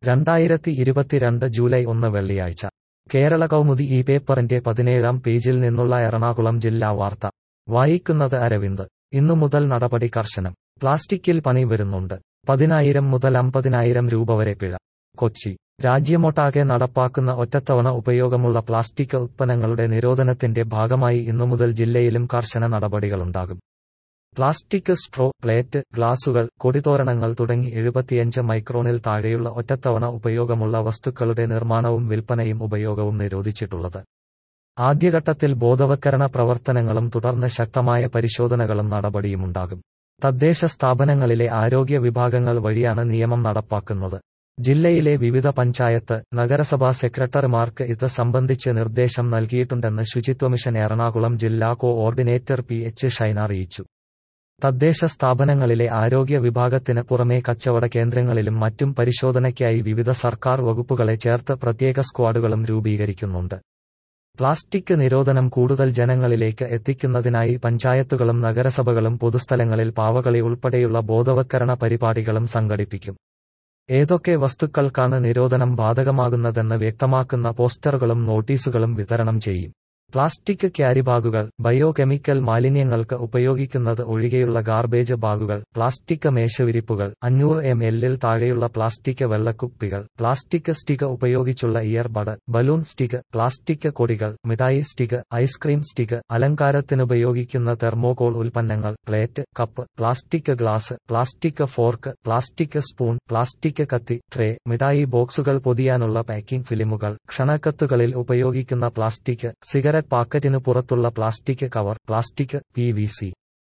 രണ്ടായിരത്തി ഇരുപത്തിരണ്ട് ജൂലൈ ഒന്ന് വെള്ളിയാഴ്ച കേരള കൗമുദി ഈ പേപ്പറിന്റെ പതിനേഴാം പേജിൽ നിന്നുള്ള എറണാകുളം ജില്ലാ വാർത്ത വായിക്കുന്നത് അരവിന്ദ് ഇന്നു മുതൽ നടപടി കർശനം പ്ലാസ്റ്റിക്കിൽ പണി വരുന്നുണ്ട് പതിനായിരം മുതൽ അമ്പതിനായിരം രൂപ വരെ പിഴ കൊച്ചി രാജ്യമൊട്ടാകെ നടപ്പാക്കുന്ന ഒറ്റത്തവണ ഉപയോഗമുള്ള പ്ലാസ്റ്റിക് ഉത്പന്നങ്ങളുടെ നിരോധനത്തിന്റെ ഭാഗമായി ഇന്നു മുതൽ ജില്ലയിലും കർശന നടപടികളുണ്ടാകും പ്ലാസ്റ്റിക് സ്ട്രോ പ്ലേറ്റ് ഗ്ലാസുകൾ കൊടിതോരണങ്ങൾ തുടങ്ങി എഴുപത്തിയഞ്ച് മൈക്രോണിൽ താഴെയുള്ള ഒറ്റത്തവണ ഉപയോഗമുള്ള വസ്തുക്കളുടെ നിർമ്മാണവും വിൽപ്പനയും ഉപയോഗവും നിരോധിച്ചിട്ടുള്ളത് ആദ്യഘട്ടത്തിൽ ബോധവൽക്കരണ പ്രവർത്തനങ്ങളും തുടർന്ന് ശക്തമായ പരിശോധനകളും നടപടിയുമുണ്ടാകും തദ്ദേശ സ്ഥാപനങ്ങളിലെ ആരോഗ്യ വിഭാഗങ്ങൾ വഴിയാണ് നിയമം നടപ്പാക്കുന്നത് ജില്ലയിലെ വിവിധ പഞ്ചായത്ത് നഗരസഭാ സെക്രട്ടറിമാർക്ക് ഇത് സംബന്ധിച്ച് നിർദ്ദേശം നൽകിയിട്ടുണ്ടെന്ന് ശുചിത്വമിഷൻ എറണാകുളം ജില്ലാ കോഓർഡിനേറ്റർ പി എച്ച് ഷൈന അറിയിച്ചു തദ്ദേശ സ്ഥാപനങ്ങളിലെ ആരോഗ്യ വിഭാഗത്തിന് പുറമെ കച്ചവട കേന്ദ്രങ്ങളിലും മറ്റും പരിശോധനയ്ക്കായി വിവിധ സർക്കാർ വകുപ്പുകളെ ചേർത്ത് പ്രത്യേക സ്ക്വാഡുകളും രൂപീകരിക്കുന്നുണ്ട് പ്ലാസ്റ്റിക് നിരോധനം കൂടുതൽ ജനങ്ങളിലേക്ക് എത്തിക്കുന്നതിനായി പഞ്ചായത്തുകളും നഗരസഭകളും പൊതുസ്ഥലങ്ങളിൽ പാവകളി ഉൾപ്പെടെയുള്ള ബോധവൽക്കരണ പരിപാടികളും സംഘടിപ്പിക്കും ഏതൊക്കെ വസ്തുക്കൾക്കാണ് നിരോധനം ബാധകമാകുന്നതെന്ന് വ്യക്തമാക്കുന്ന പോസ്റ്ററുകളും നോട്ടീസുകളും വിതരണം ചെയ്യും പ്ലാസ്റ്റിക് ക്യാരി ബാഗുകൾ ബയോ കെമിക്കൽ മാലിന്യങ്ങൾക്ക് ഉപയോഗിക്കുന്നത് ഒഴികെയുള്ള ഗാർബേജ് ബാഗുകൾ പ്ലാസ്റ്റിക് മേശവിരിപ്പുകൾ അഞ്ഞൂറ് എം എല്ലിൽ താഴെയുള്ള പ്ലാസ്റ്റിക് വെള്ളക്കുപ്പികൾ പ്ലാസ്റ്റിക് സ്റ്റിക്ക് ഉപയോഗിച്ചുള്ള ഇയർബഡ് ബലൂൺ സ്റ്റിക്ക് പ്ലാസ്റ്റിക് കൊടികൾ മിഠായി സ്റ്റിക്ക് ഐസ്ക്രീം സ്റ്റിക്ക് അലങ്കാരത്തിനുപയോഗിക്കുന്ന തെർമോകോൾ ഉൽപ്പന്നങ്ങൾ plate cup plastic glass plastic fork plastic spoon plastic കത്തി ട്രേ മിഠായി ബോക്സുകൾ പൊതിയാനുള്ള പാക്കിംഗ് ഫിലിമുകൾ ക്ഷണക്കത്തുകളിൽ ഉപയോഗിക്കുന്ന പ്ലാസ്റ്റിക് സിഗരറ്റ് പാക്കറ്റിനു പുറത്തുള്ള plastic cover plastic P V C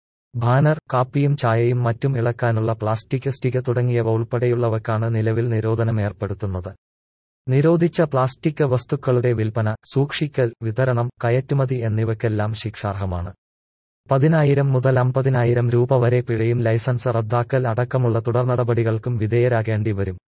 banner കാപ്പിയും ചായയും മറ്റും ഇളക്കാനുള്ള പ്ലാസ്റ്റിക് സ്റ്റിക്ക് തുടങ്ങിയവ ഉൾപ്പെടെയുള്ളവക്കാണ് നിലവിൽ നിരോധനം ഏർപ്പെടുത്തുന്നത് നിരോധിച്ച പ്ലാസ്റ്റിക് വസ്തുക്കളുടെ വിൽപ്പന സൂക്ഷിക്കൽ വിതരണം കയറ്റുമതി എന്നിവയ്ക്കെല്ലാം ശിക്ഷാർഹമാണ് പതിനായിരം മുതൽ അമ്പതിനായിരം രൂപ വരെ പിഴയും ലൈസൻസ് റദ്ദാക്കൽ അടക്കമുള്ള തുടർനടപടികൾക്കും വിധേയരാകേണ്ടി വരും